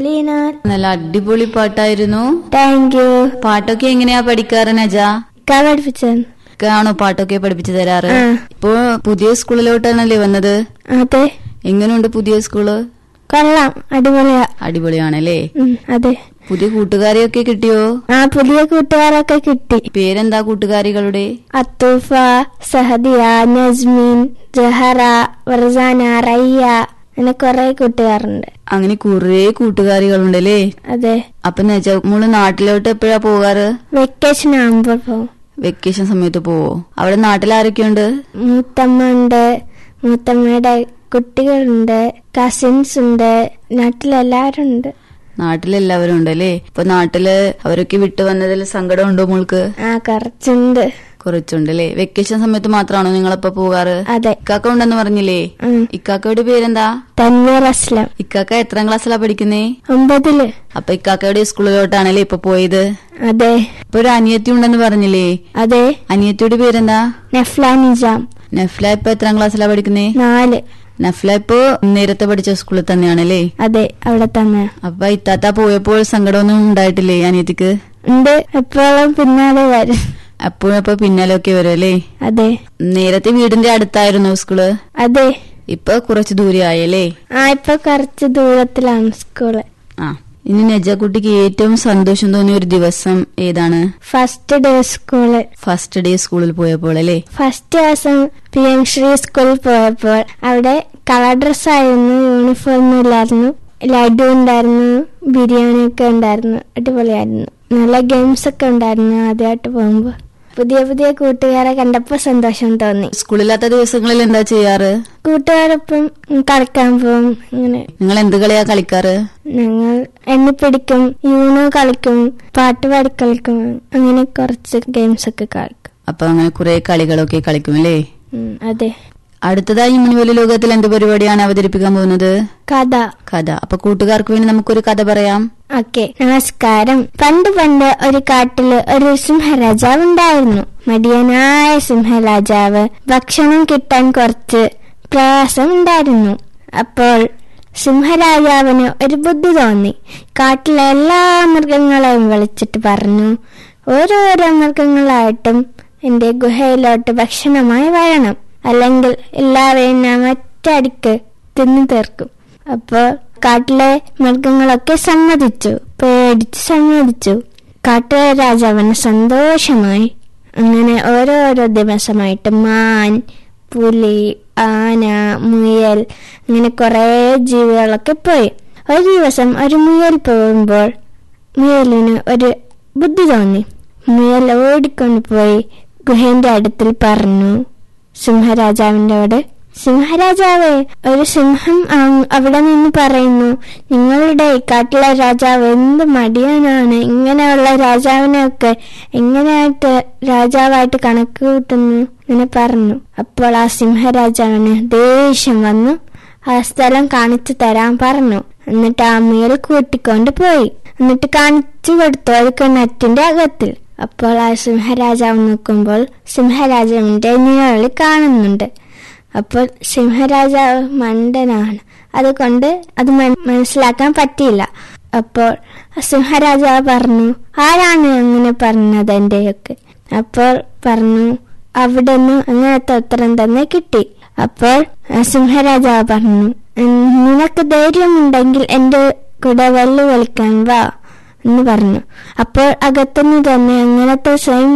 ലീന നല്ല അടിപൊളി പാട്ടായിരുന്നു താങ്ക് യു പാട്ടൊക്കെ എങ്ങനെയാ പഠിക്കാറ് നജ ഇക്ക പഠിപ്പിച്ചത് ആണോ പാട്ടൊക്കെ പഠിപ്പിച്ചു തരാറ് ആ. ഇപ്പൊ പുതിയ സ്കൂളിലോട്ടാണല്ലേ വന്നത് അതെ എങ്ങനെയുണ്ട് പുതിയ സ്കൂള് കൊള്ളാം അടിപൊളിയാ അടിപൊളിയാണല്ലേ ഉം, അതെ പുതിയ കൂട്ടുകാരെയൊക്കെ കിട്ടിയോ ആ പുതിയ കൂട്ടുകാരൊക്കെ കിട്ടി പേരെന്താ കൂട്ടുകാരികളുടെ അത്തൂഫ സഹദിയ നസ്മീൻ ജഹറ വർസാന റയ്യ അങ്ങനെ കുറെ കൂട്ടുകാരുണ്ട് അങ്ങനെ കുറെ കൂട്ടുകാരികളുണ്ടല്ലേ അതെ അപ്പൊ നജ മോള് നാട്ടിലോട്ട് എപ്പോഴാ പോകാറ് വെക്കേഷൻ ആകുമ്പോ പോവും വെക്കേഷൻ സമയത്ത് പോവോ അവിടെ നാട്ടിൽ ആരൊക്കെയുണ്ട് മൂത്തമ്മ ഉണ്ട് മൂത്തമ്മയുടെ കുട്ടികളുണ്ട് കസിൻസ് ഉണ്ട് നാട്ടിലെല്ലാരും ഉണ്ട് നാട്ടിലെല്ലാവരും ഉണ്ടല്ലേ ഇപ്പൊ നാട്ടില് അവരൊക്കെ വിട്ടു വന്നതിൽ സങ്കടം ഉണ്ടോ മോൾക്ക് ആ കുറച്ചുണ്ട് കുറച്ചുണ്ടല്ലേ വെക്കേഷൻ സമയത്ത് മാത്രമാണോ നിങ്ങളപ്പോ പോകാറ് അതെ ഇക്കാക്ക ഉണ്ടെന്ന് പറഞ്ഞില്ലേ ഉം. ഇക്കാക്കയുടെ പേരെന്താ തൻവീർ അസ്ലം ഇക്കാക്ക എത്രാം ക്ലാസ്സിലാ പഠിക്കുന്നേ ഒമ്പതില് അപ്പൊ ഇക്കാക്കയുടെ സ്കൂളിലോട്ടാണല്ലേ ഇപ്പൊ പോയത് അതെ ഇപ്പൊ ഒരു അനിയത്തി ഉണ്ടെന്ന് പറഞ്ഞില്ലേ അതെ അനിയത്തിയുടെ പേരെന്താ നഫ്ല നിജാം നഫ്ല ഇപ്പൊ എത്രാം ക്ലാസ്സിലാ പഠിക്കുന്നേ നാല് നഫ്ല ഇപ്പൊ നേരത്തെ പഠിച്ച സ്കൂളിൽ തന്നെയാണല്ലേ അതെ അവിടെ തന്നെ അപ്പൊ ഇത്താത്ത പോയപ്പോൾ സങ്കടമൊന്നും ഉണ്ടായിട്ടില്ലേ അനിയത്തിക്ക് ഉണ്ട് എപ്പോഴും പിന്നാലെ വരും അപ്പോഴും അപ്പൊ പിന്നാലൊക്കെ വരും അല്ലേ അതെ നേരത്തെ വീടിന്റെ അടുത്തായിരുന്നു സ്കൂള് അതെ ഇപ്പൊ കുറച്ച് ദൂരെ ആയല്ലേ ആ ഇപ്പൊ കുറച്ച് ദൂരത്തിലാണ് സ്കൂള് ആ ഇനി നജാക്കുട്ടിക്ക് ഏറ്റവും സന്തോഷം തോന്നിയ ഒരു ദിവസം ഏതാണ് first day school first day സ്കൂളിൽ പോയപ്പോൾ അല്ലേ ഫസ്റ്റ് ദിവസം പി എം ശ്രീ സ്കൂളിൽ പോയപ്പോൾ അവിടെ കളർ ഡ്രസ് ആയിരുന്നു യൂണിഫോം ഒന്നും ഇല്ലായിരുന്നു ലഡു ഉണ്ടായിരുന്നു ബിരിയാണി ഒക്കെ ഉണ്ടായിരുന്നു അടിപൊളിയായിരുന്നു നല്ല ഗെയിംസ് ഒക്കെ ഉണ്ടായിരുന്നു ആദ്യമായിട്ട് പോകുമ്പോൾ പുതിയ പുതിയ കൂട്ടുകാരെ കണ്ടപ്പോൾ സന്തോഷം തോന്നി സ്കൂളില്ലാത്ത ദിവസങ്ങളിൽ എന്താ ചെയ്യാറ് കൂട്ടുകാരൊപ്പം കളിക്കാൻ പോകും ഇങ്ങനെ നിങ്ങൾ എന്ത് കളിയാ കളിക്കാറ് ഞങ്ങൾ എണ്ണിപ്പിടിക്കും യൂണോ കളിക്കും പാട്ട് പാടി കളിക്കും അങ്ങനെ കുറച്ച് ഗെയിംസ് ഒക്കെ കളിക്കും അപ്പൊ അങ്ങനെ കുറെ കളികളൊക്കെ കളിക്കും അല്ലേ ഉം, അതെ അടുത്തതായി മണിവലി ലോകത്തിൽ എന്ത് പരിപാടിയാണ് അവതരിപ്പിക്കാൻ പോകുന്നത് കഥ കഥ അപ്പൊ കൂട്ടുകാർക്ക് വേണ്ടി നമുക്കൊരു കഥ പറയാം ഓക്കെ നമസ്കാരം പണ്ട് പണ്ട് ഒരു കാട്ടില് ഒരു സിംഹരാജാവ് ഉണ്ടായിരുന്നു മടിയനായ സിംഹരാജാവ് ഭക്ഷണം കിട്ടാൻ കുറച്ച് പ്രയാസമുണ്ടായിരുന്നു അപ്പോൾ സിംഹരാജാവിന് ഒരു ബുദ്ധി തോന്നി കാട്ടിലെ എല്ലാ മൃഗങ്ങളെയും വിളിച്ചിട്ട് പറഞ്ഞു ഓരോരോ മൃഗങ്ങളായിട്ടും എന്റെ ഗുഹയിലോട്ട് ഭക്ഷണമായി വരണം അല്ലെങ്കിൽ എല്ലാവരെയും ഞാൻ ഒറ്റയടിക്ക് തിന്നു തീർക്കും അപ്പോൾ കാട്ടിലെ മൃഗങ്ങളൊക്കെ സമ്മതിച്ചു പേടിച്ച് സമ്മതിച്ചു കാട്ടിലെ രാജാവിന് സന്തോഷമായി അങ്ങനെ ഓരോരോ ദിവസമായിട്ട് മാൻ പുലി ആന മുയൽ അങ്ങനെ കുറേ ജീവികളൊക്കെ പോയി ഒരു ദിവസം ഒരു മുയൽ പോകുമ്പോൾ മുയലിന് ഒരു ബുദ്ധി തോന്നി മുയൽ ഓടിക്കൊണ്ട് പോയി ഗുഹേന്റെ അടുത്തിൽ പറഞ്ഞു സിംഹരാജാവിൻ്റെയോട് സിംഹരാജാവേ ഒരു സിംഹം ആ- അവിടെ നിന്ന് പറയുന്നു നിങ്ങളുടെ ഈ കാട്ടിലെ രാജാവ് എന്ത് മടിയനാണ് ഇങ്ങനെയുള്ള രാജാവിനെയൊക്കെ എങ്ങനെയായിട്ട് രാജാവായിട്ട് കണക്ക് കൂട്ടുന്നു ഇങ്ങനെ പറഞ്ഞു അപ്പോൾ ആ സിംഹരാജാവിന് ദേഷ്യം വന്നു ആ സ്ഥലം കാണിച്ചു തരാൻ പറഞ്ഞു എന്നിട്ട് ആ മുയൽ കൂട്ടിക്കൊണ്ട് പോയി എന്നിട്ട് കാണിച്ചു കൊടുത്തു ഒരു കിണറ്റിന്റെ അകത്തിൽ അപ്പോൾ ആ സിംഹരാജാവ് നോക്കുമ്പോൾ സിംഹരാജാവിന്റെ നിഴല് കാണുന്നുണ്ട് അപ്പോൾ സിംഹരാജാവ് മണ്ടനാണ് അതുകൊണ്ട് അത് മൻ- മനസ്സിലാക്കാൻ പറ്റിയില്ല അപ്പോൾ സിംഹരാജാവ് പറഞ്ഞു ആരാണ് അങ്ങനെ പറഞ്ഞത് എന്റെയൊക്കെ അപ്പോൾ പറഞ്ഞു അവിടെ നിന്ന് അങ്ങനത്തെ ഉത്തരം തന്നെ കിട്ടി അപ്പോൾ ആ സിംഹരാജാവ് പറഞ്ഞു "ഉം, നിനക്ക് ധൈര്യമുണ്ടെങ്കിൽ എന്റെ കൂടെ വെല്ലുവിളിക്കാൻ വാ എന്ന് പറഞ്ഞു അപ്പോൾ അകത്തുനിന്ന് തന്നെ അങ്ങനത്തെ സ്വയം